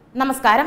നമസ്കാരം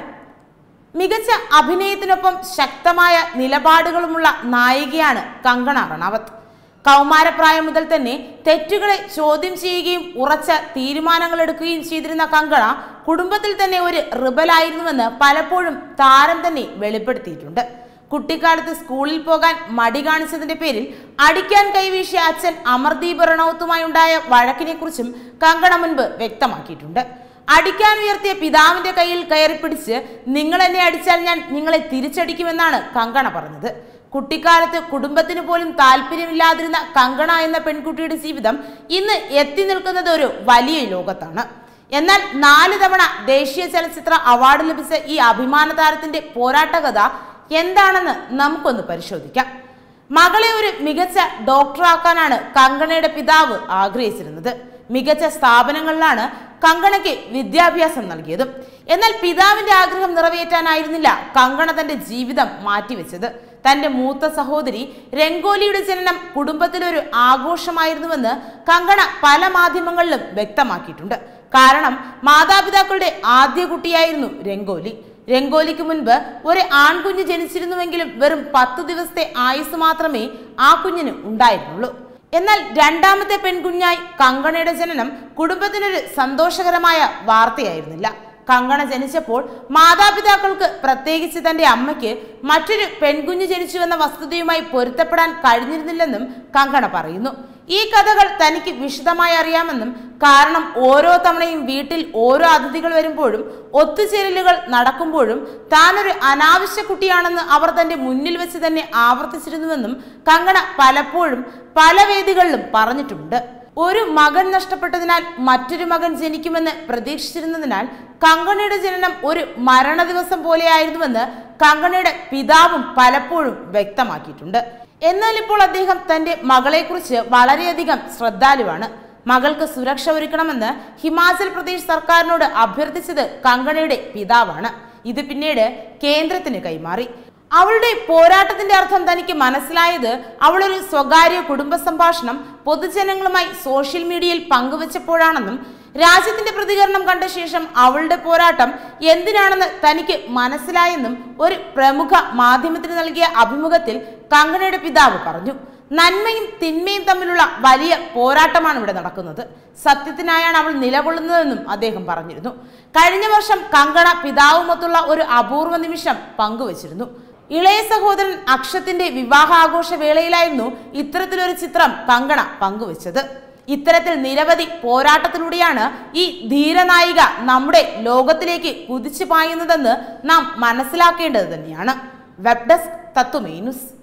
മികച്ച അഭിനയത്തിനൊപ്പം ശക്തമായ നിലപാടുകളുമുള്ള നായികയാണ് കങ്കണ റണാവത്ത് കൗമാരപ്രായം മുതൽ തന്നെ തെറ്റുകളെ ചോദ്യം ചെയ്യുകയും ഉറച്ച തീരുമാനങ്ങൾ എടുക്കുകയും ചെയ്തിരുന്ന കങ്കണ കുടുംബത്തിൽ തന്നെ ഒരു റിബലായിരുന്നുവെന്ന് പലപ്പോഴും താരം തന്നെ വെളിപ്പെടുത്തിയിട്ടുണ്ട് കുട്ടിക്കാലത്ത് സ്കൂളിൽ പോകാൻ മടി കാണിച്ചതിന്റെ പേരിൽ അടിക്കാൻ കൈവീശിയ അച്ഛൻ അമർദീപ് റണൌത്തുമായി ഉണ്ടായ വഴക്കിനെക്കുറിച്ചും കങ്കണ മുൻപ് വ്യക്തമാക്കിയിട്ടുണ്ട് അടിക്കാൻ ഉയർത്തിയ പിതാവിന്റെ കയ്യിൽ കയറി പിടിച്ച് നിങ്ങൾ എന്നെ അടിച്ചാൽ ഞാൻ നിങ്ങളെ തിരിച്ചടിക്കുമെന്നാണ് കങ്കണ പറഞ്ഞത് കുട്ടിക്കാലത്ത് കുടുംബത്തിന് പോലും താല്പര്യമില്ലാതിരുന്ന കങ്കണ എന്ന പെൺകുട്ടിയുടെ ജീവിതം ഇന്ന് എത്തി നിൽക്കുന്നത് ഒരു വലിയ ലോകത്താണ് എന്നാൽ നാല് തവണ ദേശീയ ചലച്ചിത്ര അവാർഡ് ലഭിച്ച ഈ അഭിമാന താരത്തിന്റെ പോരാട്ടകഥ എന്താണെന്ന് നമുക്കൊന്ന് പരിശോധിക്കാം മകളെ ഒരു മികച്ച ഡോക്ടറാക്കാനാണ് കങ്കണയുടെ പിതാവ് ആഗ്രഹിച്ചിരുന്നത് മികച്ച സ്ഥാപനങ്ങളിലാണ് കങ്കണയ്ക്ക് വിദ്യാഭ്യാസം നൽകിയതും എന്നാൽ പിതാവിന്റെ ആഗ്രഹം നിറവേറ്റാനായിരുന്നില്ല കങ്കണ തന്റെ ജീവിതം മാറ്റിവെച്ചത് തന്റെ മൂത്ത സഹോദരി രംഗോലിയുടെ ജനനം കുടുംബത്തിലൊരു ആഘോഷമായിരുന്നുവെന്ന് കങ്കണ പല മാധ്യമങ്ങളിലും വ്യക്തമാക്കിയിട്ടുണ്ട് കാരണം മാതാപിതാക്കളുടെ ആദ്യ കുട്ടിയായിരുന്നു രംഗോലി രംഗോലിക്ക് മുൻപ് ഒരു ആൺകുഞ്ഞ് ജനിച്ചിരുന്നുവെങ്കിലും വെറും പത്ത് ദിവസത്തെ ആയുസ് മാത്രമേ ആ കുഞ്ഞിന് ഉണ്ടായിരുന്നുള്ളൂ എന്നാൽ രണ്ടാമത്തെ പെൺകുഞ്ഞായി കങ്കണയുടെ ജനനം കുടുംബത്തിനൊരു സന്തോഷകരമായ വാർത്തയായിരുന്നില്ല കങ്കണ ജനിച്ചപ്പോൾ മാതാപിതാക്കൾക്ക് പ്രത്യേകിച്ച് തന്റെ അമ്മയ്ക്ക് മറ്റൊരു പെൺകുഞ്ഞ് ജനിച്ചുവെന്ന വസ്തുതയുമായി പൊരുത്തപ്പെടാൻ കഴിഞ്ഞിരുന്നില്ലെന്നും കങ്കണ പറയുന്നു ഈ കഥകൾ തനിക്ക് വിശദമായി അറിയാമെന്നും കാരണം ഓരോ തവണയും വീട്ടിൽ ഓരോ അതിഥികൾ വരുമ്പോഴും ഒത്തുചേരലുകൾ നടക്കുമ്പോഴും താനൊരു അനാവശ്യ കുട്ടിയാണെന്ന് അവർ തന്റെ മുന്നിൽ വെച്ച് തന്നെ ആവർത്തിച്ചിരുന്നുവെന്നും കങ്കണ പലപ്പോഴും പല വേദികളിലും പറഞ്ഞിട്ടുണ്ട് ഒരു മകൻ നഷ്ടപ്പെട്ടതിനാൽ മറ്റൊരു മകൻ ജനിക്കുമെന്ന് പ്രതീക്ഷിച്ചിരുന്നതിനാൽ കങ്കണയുടെ ജനനം ഒരു മരണ ദിവസം പോലെയായിരുന്നുവെന്ന് കങ്കണയുടെ പിതാവും പലപ്പോഴും വ്യക്തമാക്കിയിട്ടുണ്ട് എന്നാൽ ഇപ്പോൾ അദ്ദേഹം തന്റെ മകളെക്കുറിച്ച് വളരെയധികം ശ്രദ്ധാലുവാണ് മകൾക്ക് സുരക്ഷ ഒരുക്കണമെന്ന് ഹിമാചൽ പ്രദേശ് സർക്കാരിനോട് അഭ്യർത്ഥിച്ചത് കങ്കണയുടെ പിതാവാണ് ഇത് പിന്നീട് കേന്ദ്രത്തിന് കൈമാറി അവളുടെ പോരാട്ടത്തിന്റെ അർത്ഥം തനിക്ക് മനസ്സിലായത് അവളൊരു സ്വകാര്യ കുടുംബ സംഭാഷണം പൊതുജനങ്ങളുമായി സോഷ്യൽ മീഡിയയിൽ പങ്കുവച്ചപ്പോഴാണെന്നും രാജ്യത്തിന്റെ പ്രതികരണം കണ്ട ശേഷം അവളുടെ പോരാട്ടം എന്തിനാണെന്ന് തനിക്ക് മനസ്സിലായെന്നും ഒരു പ്രമുഖ മാധ്യമത്തിന് നൽകിയ അഭിമുഖത്തിൽ കങ്കണയുടെ പിതാവ് പറഞ്ഞു നന്മയും തിന്മയും തമ്മിലുള്ള വലിയ പോരാട്ടമാണ് ഇവിടെ നടക്കുന്നത് സത്യത്തിനായാണ് അവൾ നിലകൊള്ളുന്നതെന്നും അദ്ദേഹം പറഞ്ഞിരുന്നു കഴിഞ്ഞ വർഷം കങ്കണ പിതാവുമൊത്തുള്ള ഒരു അപൂർവ നിമിഷം പങ്കുവച്ചിരുന്നു ഇളയ സഹോദരൻ അക്ഷത്തിന്റെ വിവാഹാഘോഷ വേളയിലായിരുന്നു ഇത്തരത്തിലൊരു ചിത്രം കങ്കണ പങ്കുവച്ചത് ഇത്തരത്തിൽ നിരവധി പോരാട്ടത്തിലൂടെയാണ് ഈ ധീരനായിക നമ്മുടെ ലോകത്തിലേക്ക് കുതിച്ചു പായുന്നതെന്ന് നാം മനസ്സിലാക്കേണ്ടത് തന്നെയാണ് വെബ് ഡെസ്ക് തത്വമേ ന്യൂസ്